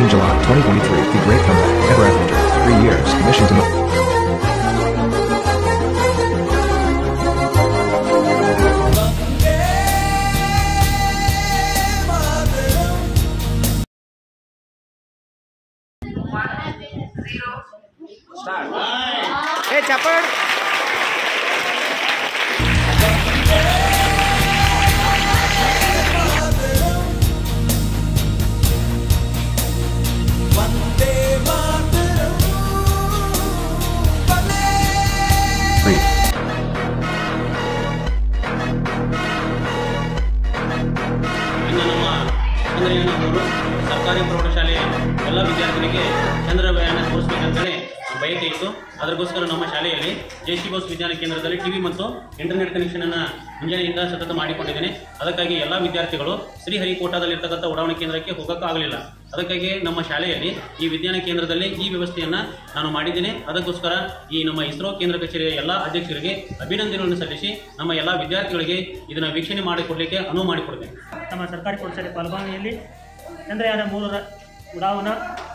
in July 2023, the great comeback ever after three years, mission to ఏ చెప్పండి three. ಇನ್ನು ನಮ್ಮ ಚಂದ್ರಯಾನದವರು ಸರ್ಕಾರಿ ಪ್ರೌಢಶಾಲೆಯ ಎಲ್ಲ ವಿದ್ಯಾರ್ಥಿಗಳಿಗೆ ಚಂದ್ರಯಾನ ತೋರಿಸ್ಬೇಕಂತೇಳಿ ಬಯಕೆ ಇತ್ತು ಅದಕ್ಕೋಸ್ಕರ ನಮ್ಮ ಶಾಲೆಯಲ್ಲಿ ಜೆ ಸಿ ಬೋಸ್ ವಿಜ್ಞಾನ ಕೇಂದ್ರದಲ್ಲಿ ಟಿವಿ ಮತ್ತು ಇಂಟರ್ನೆಟ್ ಕನೆಕ್ಷನ್ ಅನ್ನ ಮುಂಜಾನೆಯಿಂದ ಸತತ ಮಾಡಿಕೊಂಡಿದ್ದೇನೆ ಅದಕ್ಕಾಗಿ ಎಲ್ಲ ವಿದ್ಯಾರ್ಥಿಗಳು ಶ್ರೀಹರಿಕೋಟಾದಲ್ಲಿರ್ತಕ್ಕಂಥ ಉಡಾವಣೆ ಕೇಂದ್ರಕ್ಕೆ ಹೋಗೋಕ್ಕಾಗಲಿಲ್ಲ ಅದಕ್ಕಾಗಿ ನಮ್ಮ ಶಾಲೆಯಲ್ಲಿ ಈ ವಿಜ್ಞಾನ ಕೇಂದ್ರದಲ್ಲಿ ಈ ವ್ಯವಸ್ಥೆಯನ್ನು ನಾನು ಮಾಡಿದ್ದೇನೆ ಅದಕ್ಕೋಸ್ಕರ ಈ ನಮ್ಮ ಇಸ್ರೋ ಕೇಂದ್ರ ಕಚೇರಿಯ ಎಲ್ಲ ಅಧ್ಯಕ್ಷರಿಗೆ ಅಭಿನಂದನೆಗಳನ್ನು ಸಲ್ಲಿಸಿ ನಮ್ಮ ಎಲ್ಲ ವಿದ್ಯಾರ್ಥಿಗಳಿಗೆ ಇದನ್ನು ವೀಕ್ಷಣೆ ಮಾಡಿಕೊಡಲಿಕ್ಕೆ ಅನುವು ಮಾಡಿಕೊಡ್ತೇನೆ ನಮ್ಮ ಸರ್ಕಾರಿ ಪ್ರೌಢಶಾಲೆ ಪಾಲ್ಗೊಳ್ಳುವಿಯಲ್ಲಿ ಚಂದ್ರಯಾನ ಮೂರರ ಉಡಾವಣಾ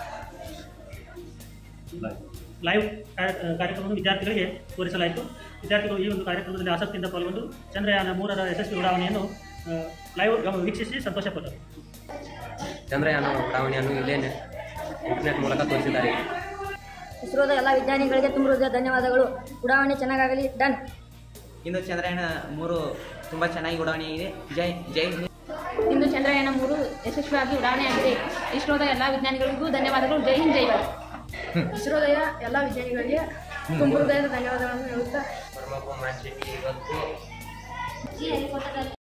ಲೈವ್ ಕಾರ್ಯ- ಕಾರ್ಯಕ್ರಮವನ್ನು ವಿದ್ಯಾರ್ಥಿಗಳಿಗೆ ತೋರಿಸಲಾಯಿತು ವಿದ್ಯಾರ್ಥಿಗಳು ಈ ಒಂದು ಕಾರ್ಯಕ್ರಮದಲ್ಲಿ ಆಸಕ್ತಿಯಿಂದ ಪಾಲ್ಗೊಂಡು ಚಂದ್ರಯಾನ ಮೂರರ ಯಶಸ್ವಿ ಉಡಾವಣೆಯನ್ನು ಆ, ಲೈವ್ ಗಮ- ವೀಕ್ಷಿಸಿ ಸಂತೋಷಪಟ್ಟರು ಚಂದ್ರಯಾನ ಉಡಾವಣೆಯನ್ನು ಇಲ್ಲೇ ಇಂಟರ್ನೆಟ್ ಮೂಲಕ ತೋರಿಸಿದ್ದಾರೆ ಇಸ್ರೋದ ಎಲ್ಲ ವಿಜ್ಞಾನಿಗಳಿಗೆ ತುಂಬ ಹೃದಯ ಧನ್ಯವಾದಗಳು ಉಡಾವಣೆ ಚೆನ್ನಾಗಾಗಲಿ ಡನ್ ಇಂದು ಚಂದ್ರಯಾನ ಮೂರು ತುಂಬ ಚೆನ್ನಾಗಿ ಉಡಾವಣೆ ಆಗಿದೆ ಜೈ ಜೈ ಹಿಂದ್. ಇಂದು ಚಂದ್ರಯಾನ ಮೂರು ಯಶಸ್ವಿಯಾಗಿ ಉಡಾವಣೆಯಾಗಿದೆ ಇಸ್ರೋದ ಎಲ್ಲ ವಿಜ್ಞಾನಿಗಳಿಗೂ ಧನ್ಯವಾದಗಳು ಜೈ ಹಿಂದ್ ಜೈ ಭಾರತ್ ಇಸ್ರೋದ ಎಲ್ಲ ವಿಜ್ಞಾನಿಗಳಿಗೆ ತುಂಬ ಹೃದಯದ ಧನ್ಯವಾದಗಳನ್ನು ಹೇಳುತ್ತಾ ಇವತ್ತು